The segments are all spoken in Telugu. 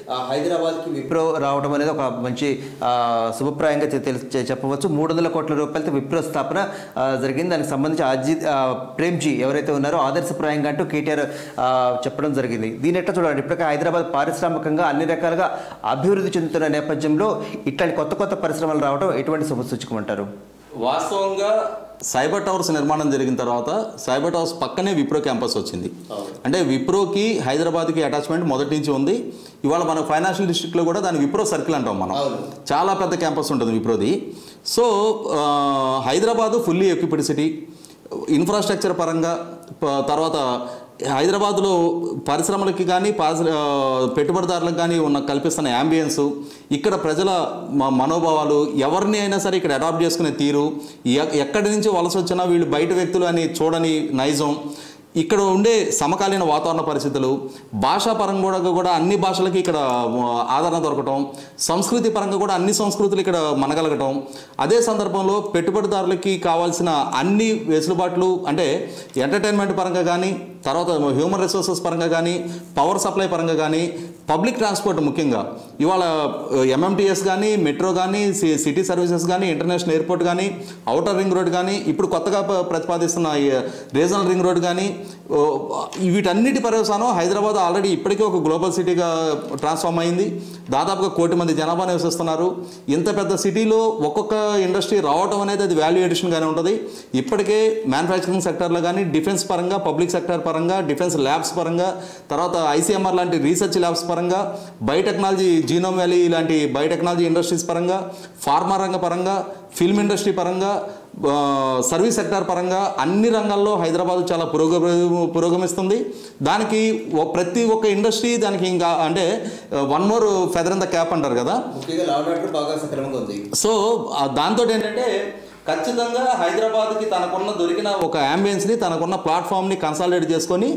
ఆ, హైదరాబాద్కి విప్రో రావడం అనేది ఒక మంచి ఆ, శుభప్రాయంగా చె- తెలు- చె- చెప్పవచ్చు మూడు వందల కోట్ల రూపాయలతో విప్రో స్థాపన ఆ, జరిగింది దానికి సంబంధించి అజిత్ ఆ, ప్రేమ్జీ ఎవరైతే ఉన్నారో ఆదర్శప్రాయంగా అంటూ కేటీఆర్ ఆ, చెప్పడం జరిగింది దీని ఎట్లా చూడాలి ఇప్పటికే హైదరాబాద్ పారిశ్రామికంగా అన్ని రకాలుగా అభివృద్ధి చెందుతున్న నేపథ్యంలో ఇట్లాంటి కొత్త కొత్త పరిశ్రమలు రావడం ఎటువంటి శుభసూచకమంటారు వాస్తవంగా సైబర్ టవర్స్ నిర్మాణం జరిగిన తర్వాత సైబర్ టవర్స్ పక్కనే విప్రో క్యాంపస్ వచ్చింది అంటే విప్రోకి హైదరాబాద్కి అటాచ్మెంట్ మొదటి నుంచి ఉంది ఇవాళ మన ఫైనాన్షియల్ డిస్ట్రిక్ట్లో కూడా దాని విప్రో సర్కిల్ అంటాం మనం అవును. చాలా పెద్ద క్యాంపస్ ఉంటుంది విప్రోది సో ఆ, Hyderabad fully equipped city infrastructure పరంగా ప- తర్వాత హైదరాబాద్లో పరిశ్రమలకి కానీ పారిశ్ర ఆ, పెట్టుబడిదారులకు కానీ ఉన్న కల్పిస్తున్న యాంబియన్స్ ఇక్కడ ప్రజల మ- మనోభావాలు ఎవరిని అయినా సరే ఇక్కడ అడాప్ట్ చేసుకునే తీరు ఎ- ఎక్కడి నుంచి వలస వచ్చినా వీళ్ళు బయట వ్యక్తులు అని చూడని నైజం ఇక్కడ ఉండే సమకాలీన వాతావరణ పరిస్థితులు భాషా పరంగా కూడా కూడా అన్ని భాషలకి ఇక్కడ ఆ, ఆదరణ దొరకటం సంస్కృతి పరంగా కూడా అన్ని సంస్కృతులు ఇక్కడ మనగలగటం అదే సందర్భంలో పెట్టుబడిదారులకి కావాల్సిన అన్ని వెసులుబాట్లు అంటే ఎంటర్టైన్మెంట్ పరంగా కానీ తర్వాత హ్యూమన్ రిసోర్సెస్ పరంగా కానీ పవర్ సప్లై పరంగా కానీ పబ్లిక్ ట్రాన్స్పోర్ట్ ముఖ్యంగా ఇవాళ ఎంఎంటీఎస్ కానీ మెట్రో కానీ సి- సిటీ సర్వీసెస్ కానీ ఇంటర్నేషనల్ ఎయిర్పోర్ట్ కానీ అవుటర్ రింగ్ రోడ్ కానీ ఇప్పుడు కొత్తగా ప- ప్రతిపాదిస్తున్న ఈ రీజనల్ రింగ్ రోడ్ కానీ ఓ, వీటన్నిటి పర్యవసానం హైదరాబాద్ ఆల్రెడీ ఇప్పటికే ఒక గ్లోబల్ సిటీగా ట్రాన్స్ఫార్మ్ అయింది దాదాపుగా కోటి మంది జనాభా నివసిస్తున్నారు ఇంత పెద్ద సిటీలో ఒక్కొక్క ఇండస్ట్రీ రావటం అనేది అది వాల్యూ ఎడిషన్గానే ఉంటుంది ఇప్పటికే మ్యానుఫ్యాక్చరింగ్ సెక్టర్లో కానీ డిఫెన్స్ పరంగా పబ్లిక్ సెక్టర్ పరంగా డిఫెన్స్ ల్యాబ్స్ పరంగా తర్వాత ఐసీఎంఆర్ లాంటి రీసెర్చ్ ల్యాబ్స్ పరంగా బయోటెక్నాలజీ జీనోమ్ వ్యాలీ లాంటి బయోటెక్నాలజీ ఇండస్ట్రీస్ పరంగా ఫార్మా రంగ పరంగా ఫిల్మ్ ఇండస్ట్రీ పరంగా ఆ, సర్వీస్ సెక్టార్ పరంగా అన్ని రంగాల్లో హైదరాబాద్ చాలా పురోగ పురోగమిస్తుంది దానికి ఓ- ప్రతి ఒక్క ఇండస్ట్రీ దానికి ఇంకా అంటే one more feather in the cap అంటారు కదా ముఖ్యంగా లావడాట్లు బాగా సక్రమంగా ఉంది సో ఆ దాంతో ఏంటంటే ఖచ్చితంగా హైదరాబాద్కి తనకున్న దొరికిన ఒక అంబియన్స్ని తనకున్న ప్లాట్ఫామ్ని కన్సాలిడేట్ చేసుకొని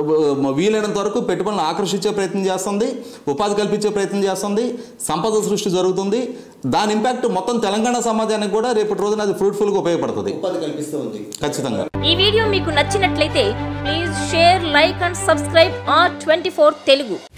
ర- వీలైనంత వరకు పెట్టుబడులను ఆకర్షించే ప్రయత్నం చేస్తుంది ఉపాధి కల్పించే ప్రయత్నం చేస్తుంది సంపద సృష్టి జరుగుతుంది దాని ఇంపాక్ట్ మొత్తం తెలంగాణ సమాజానికి కూడా రేపటి రోజున అది ఫ్రూట్ఫుల్గా ఉపయోగపడుతుంది ఉపాధి కల్పిస్తూ ఉంది ఖచ్చితంగా ఈ వీడియో మీకు నచ్చినట్లయితే please share like and subscribe R twenty Telugu